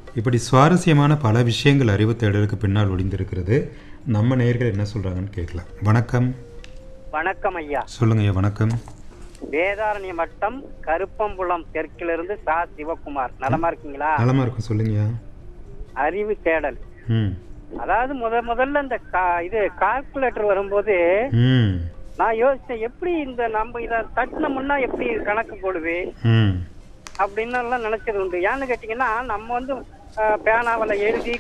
இப்படி சுவாரஸ்யமான பல விஷயங்கள் அறிவு தேடலுக்கு பின்னால் ஒளிந்திருக்கிறது நம்ம நேயர்கள் என்ன சொல்கிறாங்கன்னு கேட்கலாம் வணக்கம் வணக்கம் ஐயா சொல்லுங்க ஐயா வணக்கம் வேதாரண்ய மட்டம் கருப்பம்புலம் தெற்கிலிருந்து சா சிவகுமார் நலமா இருக்கீங்களா நலமா இருக்கும் சொல்லுங்கய்யா அறிவு தேடல் ம் அதாவது முத முதல்ல இந்த கா- இது கால்குலேட்டர் வரும்போது ம் நான் யோசிச்சேன் எப்படி இந்த நம்ம இதை தட்டினோம்னா எப்படி கணக்கு போடுவேன் ம் அப்படின்னு எல்லாம் நினைச்சது உண்டு ஏன்னு கேட்டீங்கன்னா நம்ம வந்து அஹ், பேனாவுல எழுதி